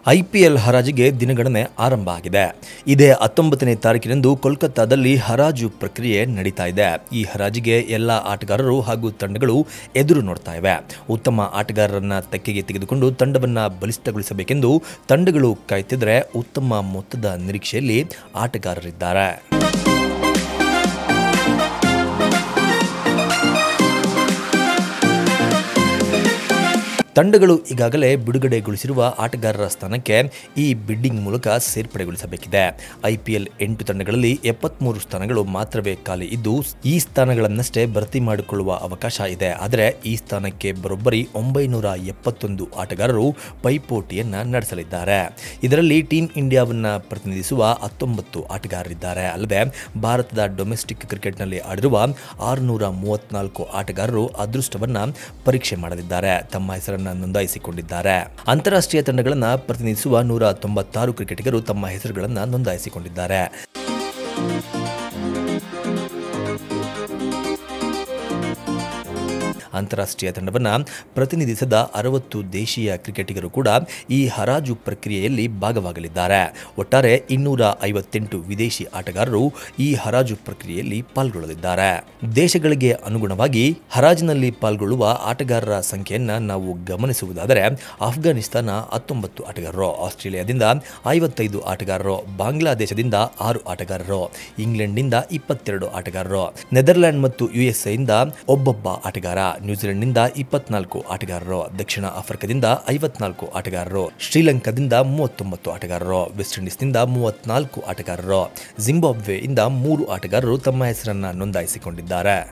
IPL ಹರಾಜಿಗೆ ದಿನಗಣನೆ ಆರಂಭ ಆಗಿದೆ ಇದೇ ಹತ್ತೊಂಬತ್ತನೇ ತಾರೀಕಿನಂದು ಕೋಲ್ಕತ್ತಾದಲ್ಲಿ ಹರಾಜು ಪ್ರಕ್ರಿಯೆ ನಡೀತಾ ಇದೆ ಈ ಹರಾಜಿಗೆ ಎಲ್ಲ ಆಟಗಾರರು ಹಾಗೂ ತಂಡಗಳು ಎದುರು ನೋಡ್ತಾ ಇವೆ ಉತ್ತಮ ಆಟಗಾರರನ್ನ ತೆಕ್ಕೆಗೆ ತೆಗೆದುಕೊಂಡು ತಂಡವನ್ನ ಬಲಿಷ್ಠಗೊಳಿಸಬೇಕೆಂದು ತಂಡಗಳು ಕಾಯ್ತಿದ್ರೆ ಉತ್ತಮ ಮೊತ್ತದ ನಿರೀಕ್ಷೆಯಲ್ಲಿ ಆಟಗಾರರಿದ್ದಾರೆ ತಂಡಗಳು ಈಗಾಗಲೇ ಬಿಡುಗಡೆಗೊಳಿಸಿರುವ ಆಟಗಾರರ ಸ್ಥಾನಕ್ಕೆ ಈ ಬಿಡ್ಡಿಂಗ್ ಮೂಲಕ ಸೇರ್ಪಡೆಗೊಳಿಸಬೇಕಿದೆ ಐಪಿಎಲ್ ಎಂಟು ತಂಡಗಳಲ್ಲಿ ಎಪ್ಪತ್ಮೂರು ಸ್ಥಾನಗಳು ಮಾತ್ರವೇ ಖಾಲಿ ಇದ್ದು ಈ ಸ್ಥಾನಗಳನ್ನಷ್ಟೇ ಭರ್ತಿ ಮಾಡಿಕೊಳ್ಳುವ ಅವಕಾಶ ಇದೆ ಆದರೆ ಈ ಸ್ಥಾನಕ್ಕೆ ಬರೋಬ್ಬರಿ ಒಂಬೈನೂರ ಎಪ್ಪತ್ತೊಂದು ಆಟಗಾರರು ಪೈಪೋಟಿಯನ್ನ ನಡೆಸಲಿದ್ದಾರೆ ಇದರಲ್ಲಿ ಟೀಂ ಇಂಡಿಯಾವನ್ನ ಪ್ರತಿನಿಧಿಸುವ ಹತ್ತೊಂಬತ್ತು ಆಟಗಾರರಿದ್ದಾರೆ ಅಲ್ಲದೆ ಭಾರತದ ಡೊಮೆಸ್ಟಿಕ್ ಕ್ರಿಕೆಟ್ನಲ್ಲಿ ಆಡಿರುವ ಆರುನೂರ ಮೂವತ್ನಾಲ್ಕು ಆಟಗಾರರು ಅದೃಷ್ಟವನ್ನ ಪರೀಕ್ಷೆ ಮಾಡಲಿದ್ದಾರೆ ತಮ್ಮ ಹೆಸರನ್ನ ನೋಂದಾಯಿಸಿಕೊಂಡಿದ್ದಾರೆ ಅಂತಾರಾಷ್ಟ್ರೀಯ ತಂಡಗಳನ್ನು ಪ್ರತಿನಿಧಿಸುವ ನೂರ ತೊಂಬತ್ತಾರು ಕ್ರಿಕೆಟಿಗರು ತಮ್ಮ ಹೆಸರುಗಳನ್ನು ನೋಂದಾಯಿಸಿಕೊಂಡಿದ್ದಾರೆ ಅಂತಾರಾಷ್ಟ್ರೀಯ ತಂಡವನ್ನು ಪ್ರತಿನಿಧಿಸದ ಅರವತ್ತು ದೇಶೀಯ ಕ್ರಿಕೆಟಿಗರು ಕೂಡ ಈ ಹರಾಜು ಪ್ರಕ್ರಿಯೆಯಲ್ಲಿ ಭಾಗವಾಗಲಿದ್ದಾರೆ ಒಟ್ಟಾರೆ ಇನ್ನೂರ ಐವತ್ತೆಂಟು ವಿದೇಶಿ ಆಟಗಾರರು ಈ ಹರಾಜು ಪ್ರಕ್ರಿಯೆಯಲ್ಲಿ ಪಾಲ್ಗೊಳ್ಳಲಿದ್ದಾರೆ ದೇಶಗಳಿಗೆ ಅನುಗುಣವಾಗಿ ಹರಾಜಿನಲ್ಲಿ ಪಾಲ್ಗೊಳ್ಳುವ ಆಟಗಾರರ ಸಂಖ್ಯೆಯನ್ನ ನಾವು ಗಮನಿಸುವುದಾದರೆ ಅಫ್ಘಾನಿಸ್ತಾನ ಹತ್ತೊಂಬತ್ತು ಆಟಗಾರರು ಆಸ್ಟ್ರೇಲಿಯಾದಿಂದ ಐವತ್ತೈದು ಆಟಗಾರರು ಬಾಂಗ್ಲಾದೇಶದಿಂದ ಆರು ಆಟಗಾರರು ಇಂಗ್ಲೆಂಡ್ನಿಂದ ಇಪ್ಪತ್ತೆರಡು ಆಟಗಾರರು ನೆದರ್ಲ್ಯಾಂಡ್ ಮತ್ತು ಯುಎಸ್ಎಯಿಂದ ಒಬ್ಬೊಬ್ಬ ಆಟಗಾರ ನ್ಯೂಜಿಲೆಂಡ್ನಿಂದ ಇಪ್ಪತ್ನಾಲ್ಕು ಆಟಗಾರರು ದಕ್ಷಿಣ ಆಫ್ರಿಕಾದಿಂದ ಐವತ್ನಾಲ್ಕು ಆಟಗಾರರು ಶ್ರೀಲಂಕಾದಿಂದ ಮೂವತ್ತೊಂಬತ್ತು ಆಟಗಾರರು ವೆಸ್ಟ್ ಇಂಡೀಸ್ನಿಂದ ಮೂವತ್ನಾಲ್ಕು ಆಟಗಾರರು ಜಿಂಬಾಬ್ವೆಯಿಂದ ಮೂರು ಆಟಗಾರರು ತಮ್ಮ ಹೆಸರನ್ನ ನೋಂದಾಯಿಸಿಕೊಂಡಿದ್ದಾರೆ